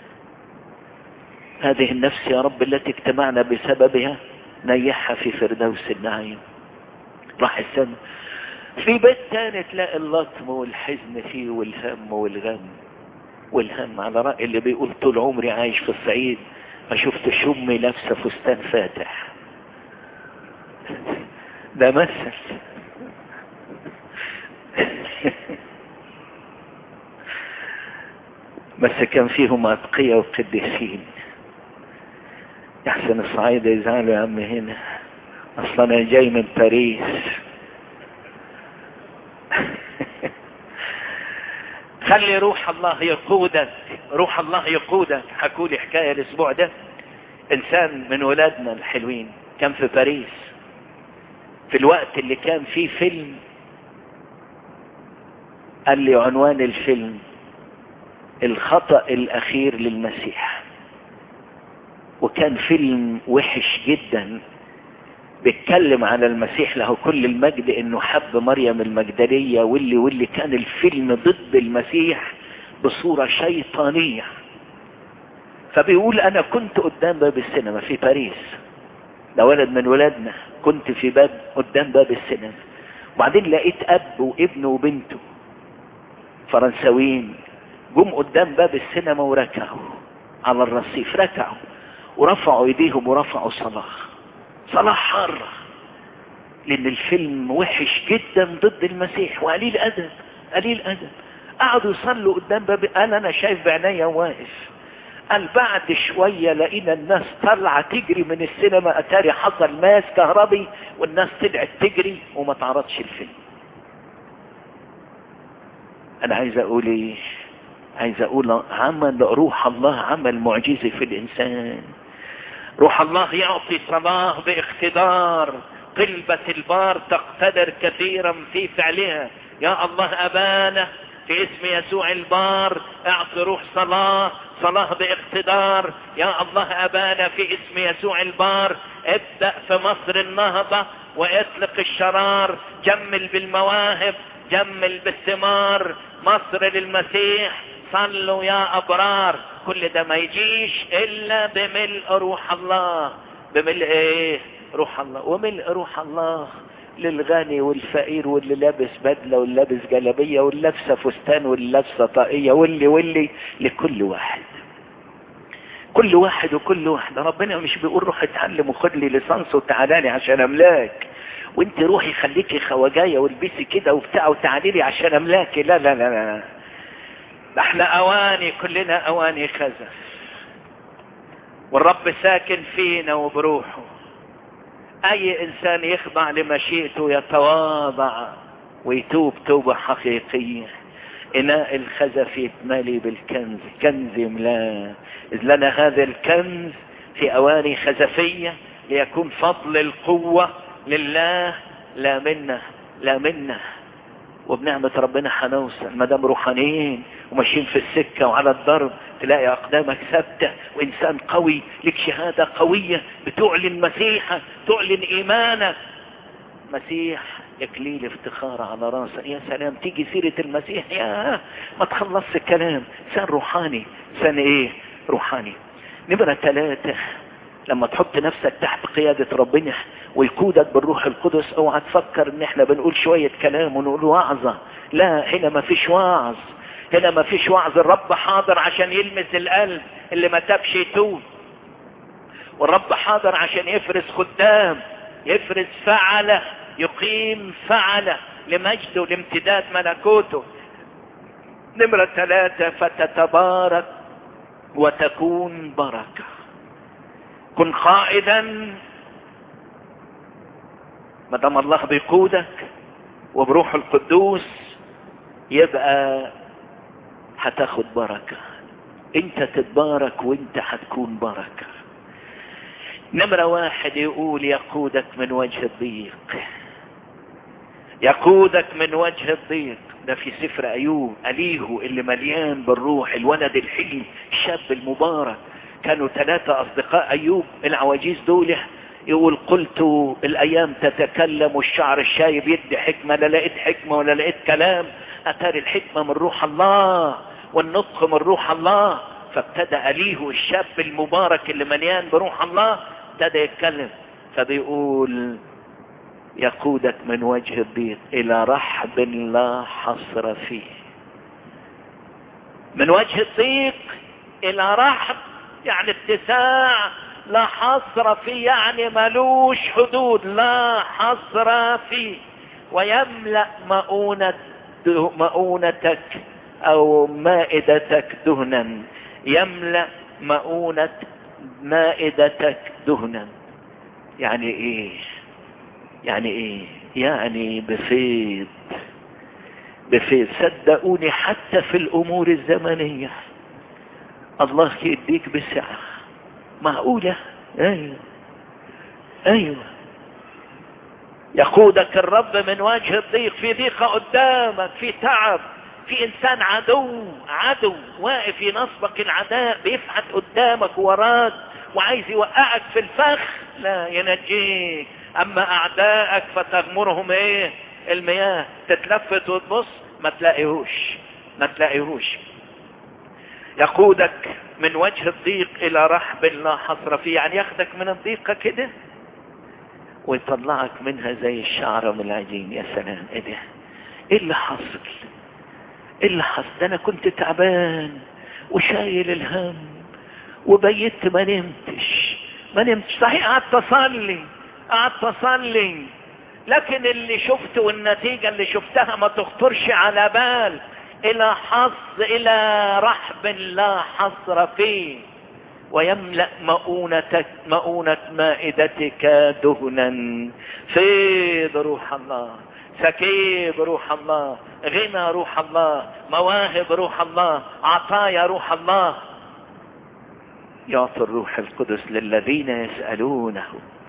هذه النفس يا رب التي اجتمعنا بسببها نيحها في فردوس النعيم راح السماء في بيت تاني تلاقي اللطم والحزن فيه والهم والغم والهم على رأي اللي بيقول طول عمري عايش في الصعيد ما شفتش امي لابسه فستان فاتح ده مثل بس كان فيهم أتقية وقديسين يحسن الصعيدة يزعلوا يا عم هنا أصلا أنا جاي من باريس خلي روح الله يقودك روح الله يقودك حكوا لي حكاية الأسبوع ده إنسان من ولادنا الحلوين كان في باريس في الوقت اللي كان فيه فيلم قال لي عنوان الفيلم الخطأ الأخير للمسيح وكان فيلم وحش جدا بيتكلم على المسيح له كل المجد انه حب مريم المجدلية واللي واللي كان الفيلم ضد المسيح بصورة شيطانية فبيقول انا كنت قدام باب السينما في باريس ده ولد من ولادنا كنت في باب قدام باب السينما وبعدين لقيت اب وابن وبنته فرنساويين جم قدام باب السينما وركعوا على الرصيف ركعوا ورفعوا ايديهم ورفعوا صلاة صلاة حارة لان الفيلم وحش جدا ضد المسيح وقليل ادب قليل ادب قعدوا يصلوا قدام باب قال انا شايف بعينيا واقف قال بعد شوية لقينا الناس طالعة تجري من السينما اتاري حصل ماس كهربي والناس طلعت تجري وما تعرضش الفيلم انا عايز اقول ايه عايز اقول عمل روح الله عمل معجزي في الانسان روح الله يعطي صلاة باقتدار قلبة البار تقتدر كثيرا في فعلها يا الله ابانا في اسم يسوع البار اعطي روح صلاة صلاة باقتدار يا الله ابانا في اسم يسوع البار ابدأ في مصر النهضة واطلق الشرار جمل بالمواهب جمل بالثمار مصر للمسيح صلوا يا ابرار كل ده ما يجيش الا بملء روح الله بملء ايه روح الله وملء روح الله للغني والفقير واللي لابس بدلة واللي لابس جلابية واللي لابسة فستان واللي لابسة طاقية واللي واللي لكل واحد كل واحد وكل واحدة ربنا مش بيقول روح اتعلم وخد لي ليسانس وتعالى لي عشان املاك وانت روحي خليكي خواجاية والبسي كده وبتاع وتعالي لي عشان املاكي لا لا لا لا احنا اواني كلنا اواني خزف والرب ساكن فينا وبروحه اي انسان يخضع لمشيئته يتواضع ويتوب توبة حقيقية اناء الخزف يتملي بالكنز كنز يملاه اذ لنا هذا الكنز في اواني خزفية ليكون فضل القوة لله لا منا لا منا وبنعمة ربنا هنوصل ما دام روحانيين وماشيين في السكة وعلى الضرب تلاقي أقدامك ثابتة وإنسان قوي لك شهادة قوية بتعلن مسيحة تعلن إيمانك مسيح إكليل افتخار على راسه يا سلام تيجي سيرة المسيح يا ما تخلصش الكلام إنسان روحاني إنسان إيه روحاني نمرة ثلاثة لما تحط نفسك تحت قيادة ربنا ويقودك بالروح القدس اوعى تفكر ان احنا بنقول شوية كلام ونقول وعظة لا هنا ما فيش وعظ هنا ما فيش وعظ الرب حاضر عشان يلمس القلب اللي ما تابش يتوب والرب حاضر عشان يفرز خدام يفرز فعلة يقيم فعلة لمجده لامتداد ملكوته نمرة ثلاثة فتتبارك وتكون بركة كن قائدا ما دام الله بيقودك وبروح القدوس يبقى هتاخد بركة انت تتبارك وانت هتكون بركة نمرة واحد يقول يقودك من وجه الضيق يقودك من وجه الضيق ده في سفر ايوب اليهو اللي مليان بالروح الولد الحلم الشاب المبارك كانوا ثلاثة اصدقاء ايوب العواجيز دول يقول قلت الايام تتكلم والشعر الشايب يدي حكمة لا لقيت حكمة ولا لقيت كلام اتاري الحكمة من روح الله والنطق من روح الله فابتدى اليه الشاب المبارك اللي مليان بروح الله ابتدى يتكلم فبيقول يقودك من وجه الضيق الى رحب لا حصر فيه من وجه الضيق الى رحب يعني اتساع لا حصر فيه يعني ملوش حدود لا حصر فيه ويملأ مؤونة مؤونتك او مائدتك دهنا يملأ مؤونة مائدتك دهنا يعني ايه يعني ايه يعني بفيض بفيض صدقوني حتى في الامور الزمنية الله يديك بسعة معقولة ايوه ايوه يقودك الرب من وجه الضيق في ضيقة قدامك في تعب في انسان عدو عدو واقف ينصبك العداء بيفحت قدامك وراك وعايز يوقعك في الفخ لا ينجيك اما اعدائك فتغمرهم ايه المياه تتلفت وتبص ما تلاقيهوش ما تلاقيهوش يقودك من وجه الضيق الى رحب لا حصر فيه يعني ياخدك من الضيقة كده ويطلعك منها زي الشعرة من العجين يا سلام ايه ده ايه اللي حصل ايه اللي حصل ده انا كنت تعبان وشايل الهم وبيت ما نمتش ما نمتش صحيح قعدت اصلي قعدت اصلي لكن اللي شفته والنتيجة اللي شفتها ما تخطرش على بال الى حظ الى رحب لا حصر فيه ويملأ مؤونتك مؤونة مائدتك دهنا فيض روح الله سكيب روح الله غنى روح الله مواهب روح الله عطايا روح الله يعطي الروح القدس للذين يسألونه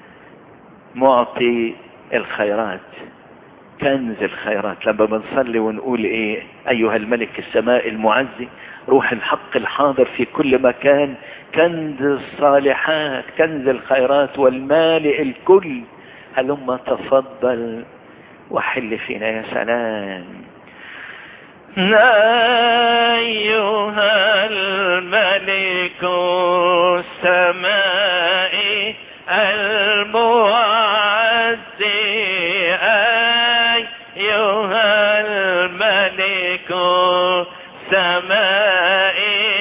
معطي الخيرات كنز الخيرات لما بنصلي ونقول ايه ايها الملك السماء المعزي روح الحق الحاضر في كل مكان كنز الصالحات كنز الخيرات والمالئ الكل هلما تفضل وحل فينا يا سلام أيها الملك السماء المعزي أيها الملك السماء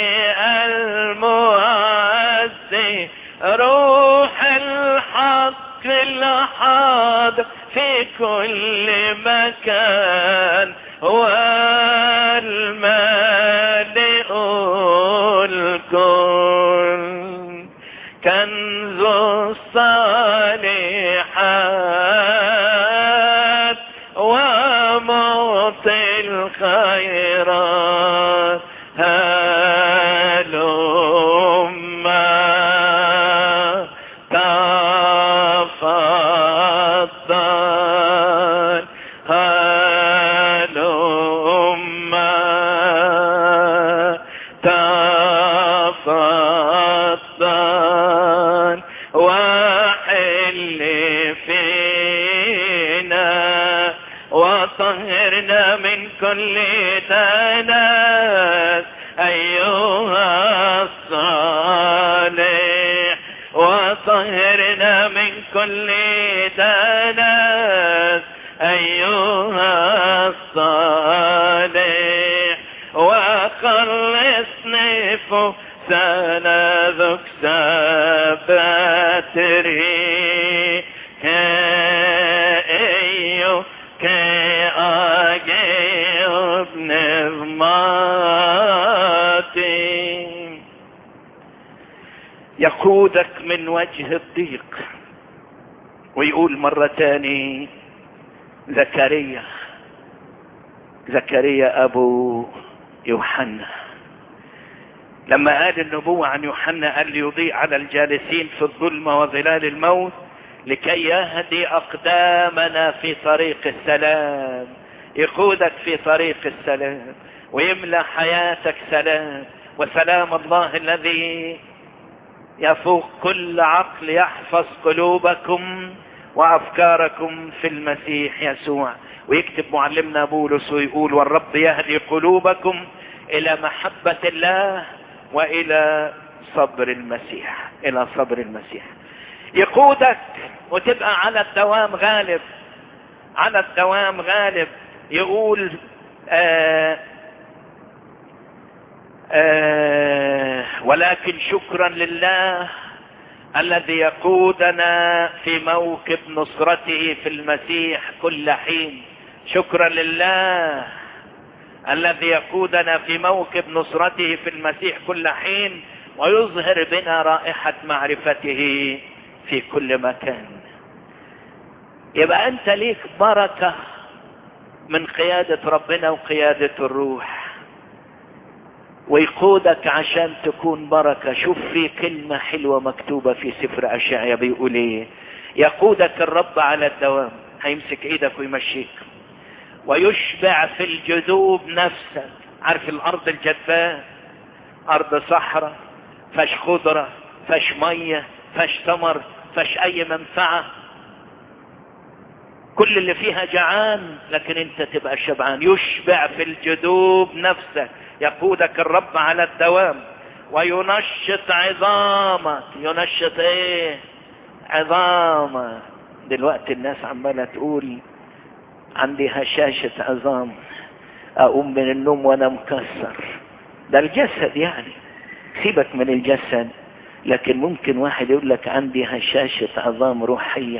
المعزي روح الحق الحاضر في كل مكان والمالئ الكل كنز الصالحات ومعطي الخيرات هلما تفضل هلما تفضل وحل فينا وطهرنا من كل دنس أيها الصالح وطهرنا من كل دنس أيها الصالح وخلصني فسنا ذك سباتري كأيو كأجيب نظماتي يقودك من وجه الضيق ويقول مرة تاني زكريا زكريا ابو يوحنا لما قال النبوة عن يوحنا قال ليضيء على الجالسين في الظلمة وظلال الموت لكي يهدي أقدامنا في طريق السلام يقودك في طريق السلام ويملى حياتك سلام وسلام الله الذي يفوق كل عقل يحفظ قلوبكم وأفكاركم في المسيح يسوع ويكتب معلمنا بولس ويقول والرب يهدي قلوبكم إلى محبة الله وإلى صبر المسيح إلى صبر المسيح يقودك وتبقى على الدوام غالب على الدوام غالب يقول آه آه ولكن شكرا لله الذي يقودنا في موكب نصرته في المسيح كل حين شكرا لله الذي يقودنا في موكب نصرته في المسيح كل حين ويظهر بنا رائحة معرفته في كل مكان يبقى انت ليك بركة من قيادة ربنا وقيادة الروح ويقودك عشان تكون بركة شوف في كلمة حلوة مكتوبة في سفر أشعيا بيقول ايه يقودك الرب على الدوام هيمسك ايدك ويمشيك ويشبع في الجذوب نفسك عارف الارض الجدفاء ارض صحراء فش خضرة فش مية فش ثمر فش اي منفعة كل اللي فيها جعان لكن انت تبقى شبعان يشبع في الجذوب نفسك يقودك الرب على الدوام وينشط عظامك ينشط ايه عظامك دلوقتي الناس عمالة تقول عندي هشاشة عظام اقوم من النوم وانا مكسر ده الجسد يعني سيبك من الجسد لكن ممكن واحد يقول لك عندي هشاشة عظام روحية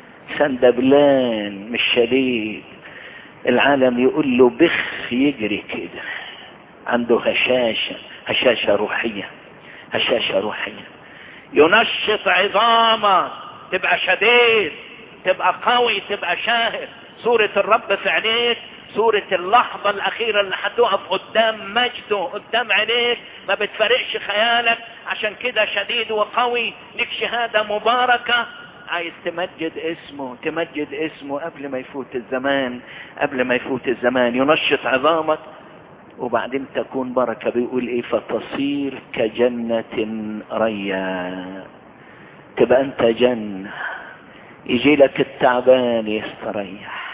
سندبلان مش شديد العالم يقول له بخ يجري كده عنده هشاشة هشاشة روحية هشاشة روحية ينشط عظامك تبقى شديد تبقى قوي تبقى شاهد صورة الرب في عينيك صورة اللحظة الأخيرة اللي هتقف قدام مجده قدام عينيك ما بتفرقش خيالك عشان كده شديد وقوي لك شهادة مباركة عايز تمجد اسمه تمجد اسمه قبل ما يفوت الزمان قبل ما يفوت الزمان ينشط عظامك وبعدين تكون بركة بيقول ايه فتصير كجنة ريا تبقى انت جنة يجي لك التعبان يستريح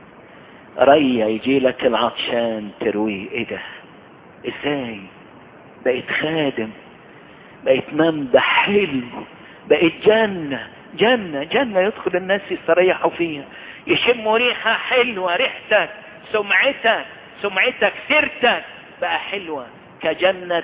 ريا يجي لك العطشان ترويه ايه ده ازاي بقيت خادم بقيت منبع حلو بقيت جنة جنة جنة يدخل الناس يستريحوا فيها يشموا ريحة حلوة ريحتك سمعتك سمعتك سيرتك بقى حلوة كجنة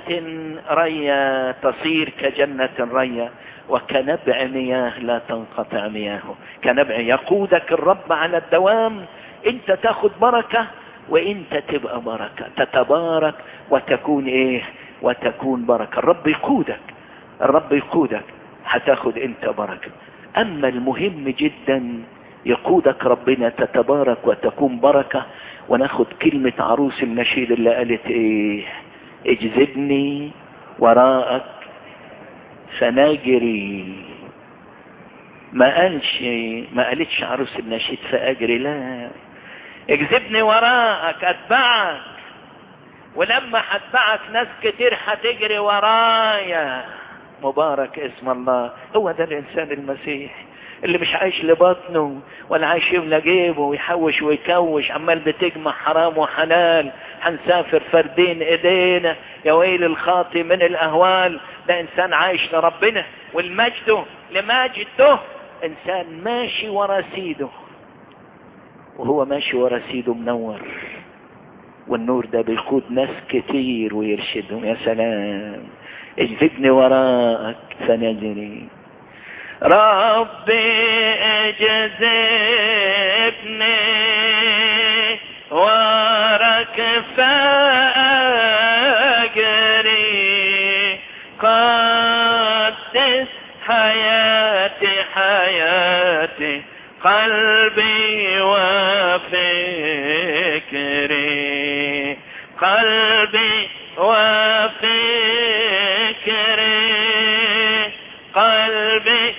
ريا تصير كجنة ريا وكنبع مياه لا تنقطع مياهه كنبع يقودك الرب على الدوام انت تاخد بركة وانت تبقى بركة تتبارك وتكون ايه وتكون بركة الرب يقودك الرب يقودك هتاخد انت بركة اما المهم جدا يقودك ربنا تتبارك وتكون بركة وناخد كلمة عروس النشيد اللي قالت ايه اجذبني وراءك فنجري ما قالش ما قالتش عروس النشيد فاجري لا اجذبني وراءك اتبعك ولما هتبعك ناس كتير هتجري ورايا مبارك اسم الله هو ده الانسان المسيح اللي مش عايش لبطنه ولا عايش يملى جيبه ويحوش ويكوش عمال بتجمع حرام وحلال هنسافر فردين ايدينا يا ويل الخاطي من الاهوال ده انسان عايش لربنا والمجد لماجده انسان ماشي ورا سيده وهو ماشي ورا سيده منور والنور ده بيقود ناس كتير ويرشدهم يا سلام اجذبني وراءك فنجري ربي اجذبني وراك فاجري قدس حياتي حياتي قلبي وفكري قلبي وفكري قلبي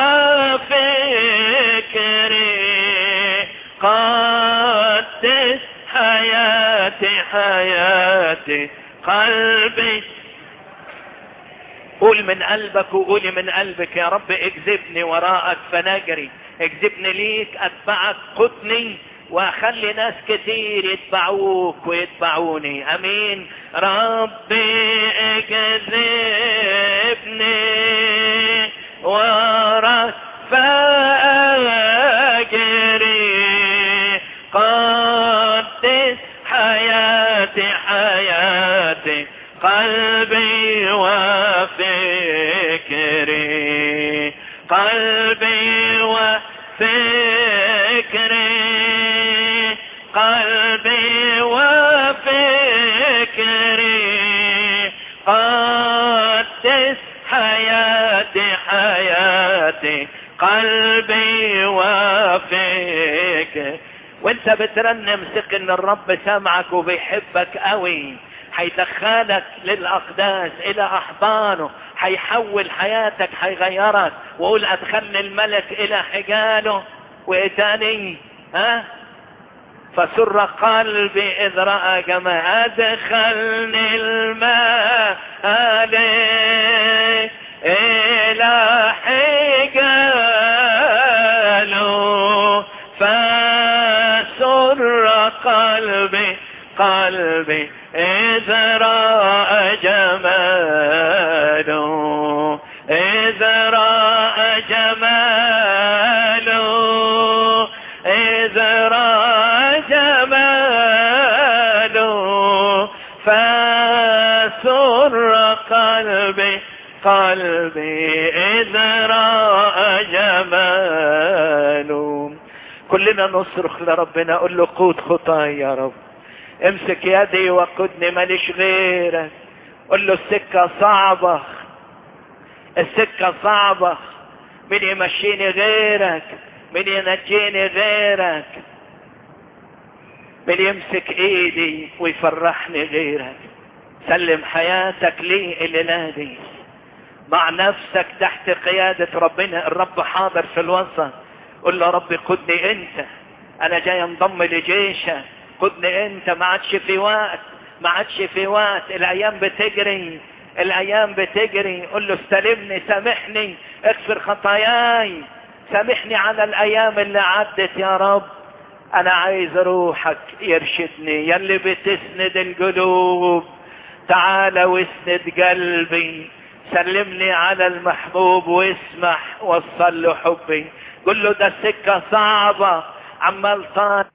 وفكري قدس حياتي حياتي قلبي قول من قلبك وقولي من قلبك يا رب اجذبني وراءك فنجري اجذبني ليك اتبعك قدني واخلي ناس كتير يتبعوك ويتبعوني امين ربي اجذبني وراك فاجري قدس حياتي حياتي قلبي وفكري قلبي وفكري قلبي وفكري قدس حياتي حياتي قلبي وفكري وانت بترنم ثق ان الرب سامعك وبيحبك قوي هيدخلك للاقداس الى احضانه هيحول حياتك هيغيرك وقول ادخلني الملك الى حجاله وايه تاني ها فسر قلبي إذ رأى كما أدخلني الماء عليه إلى حجاله فسر قلبي قلبي إذ رأى جماله إذ رأى جماله إذ رأى جماله فسر قلبي قلبي إذ رأى جماله كلنا نصرخ لربنا قل له قود خطاي يا رب امسك يدي وقدني ماليش غيرك قل له السكة صعبة السكة صعبة مين يمشيني غيرك مين ينجيني غيرك مين يمسك ايدي ويفرحني غيرك سلم حياتك لي الليلة دي مع نفسك تحت قيادة ربنا الرب حاضر في الوسط قل له ربي قدني انت انا جاي انضم لجيشك قدني انت ما عادش في وقت ما عادش في وقت الايام بتجري الايام بتجري قل له استلمني سامحني اغفر خطاياي سامحني على الايام اللي عدت يا رب انا عايز روحك يرشدني يلي بتسند القلوب تعال واسند قلبي سلمني على المحبوب واسمح وصل له حبي قل له ده السكة صعبة عمال طال